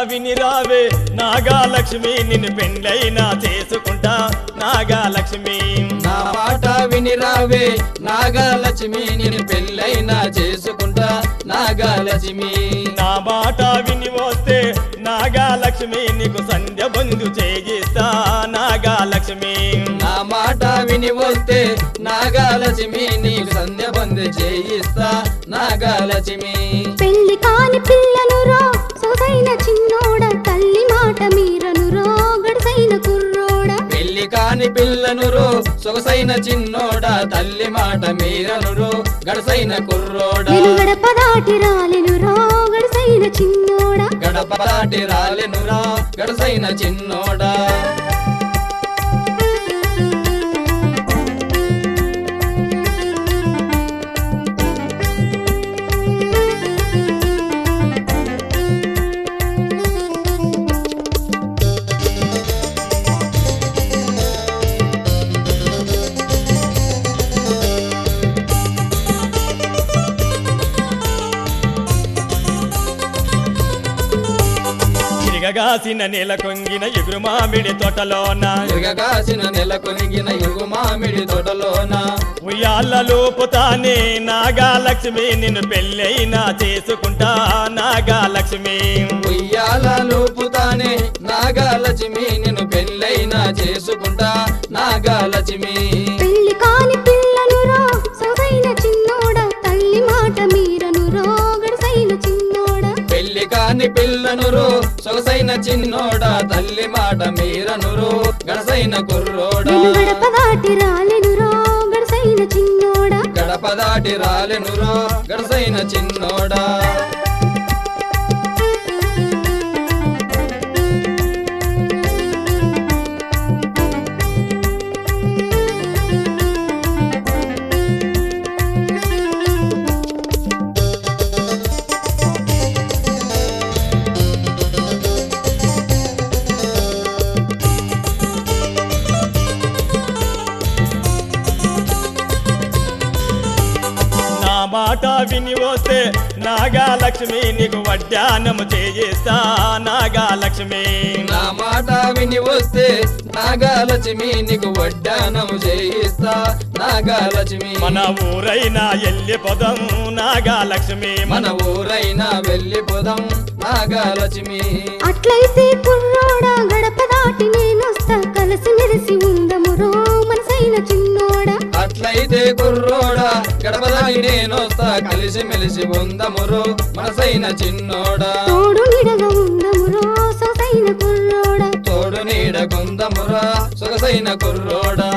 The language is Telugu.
విని రావే నాగాలక్ష్మి నిన్ను పెండ్లైనా చేసుకుంటా నాగాలక్ష్మి నా మాట విని రావే నాగలక్ష్మి నేను పెళ్ళైనా చేసుకుంటా నాగలక్ష్మి నా మాట విని వస్తే నాగాలక్ష్మి నీకు సంధ్య బంధు చేయిస్తా నాగాలక్ష్మి నా మాట విని వస్తే నాగలక్ష్మి నీకు సంధ్య బంద్ చేయిస్తా నాగలక్ష్మి పెళ్లి కాని పిల్లను రో సొసైన చిన్నోడ తల్లి మాట మీరను రో గడుసైన కుర్రోడ పెళ్లి కాని పిల్లను రో సొగసైన చిన్నోడ తల్లి మాట మీరను రో గడసైన కుర్రోడ నేను గడప దాటి రాలెను రో గడుసైన చిన్నోడ గడప దాటి రాలెనురా గడసైన చిన్నోడా తిరగగాసిన నెల కొంగిన ఎగురు మామిడి తోటలోన తిరగగాసిన నెల కొనిగిన ఇరుగు మామిడి తోటలోన ఉయ్యాల లోపుతానే నాగాలక్ష్మి నిన్ను పెళ్ళైనా చేసుకుంటా నాగాలక్ష్మి ఉయ్యాల లోపుతానే నాగాలక్ష్మి నేను పెళ్ళైనా చేసుకుంటా నాగాలక్ష్మి పెళ్లి కాని పిల్లను రో సొసైన చిన్నోడ తల్లి మాట మీరను రో గడుసైన చిన్నోడ పెళ్లి కాని పిల్లను రో సొగసైన చిన్నోడా తల్లి మాట మీరను రో గడసైన కుర్రోడా నేను గడప దాటి రాలెను రో గడుసైన చిన్నోడ గడప దాటి రాలెను రో గడసైన చిన్నోడా నా మాట విని వస్తే నాగాలక్ష్మి నీకు వడ్డానము చేయిస్తా నాగాలక్ష్మి నా మాట విని వస్తే నాగాలక్ష్మి నీకు వడ్డానము చేయిస్తా నాగాలక్ష్మి మన ఊరైనా ఎల్లిపోదాం నాగాలక్ష్మి మన ఊరైనా వెళ్ళిపోదాం నాగాలక్ష్మి అట్లయితే కుర్రోడ గడప దాటి నేనొస్తా కలిసి మెలిసి ఉందము రో మనసైన చిన్నోడ అట్లయితే కుర్రోడా గడపదాని నేనొస్తా కలిసి మెలిసి ఉందమురు మనసైన చిన్నోడా తోడు నిడగా ఉందము రో సొసైన కుర్రోడ తోడు నీడ కొందమురా సొగసైన కుర్రోడా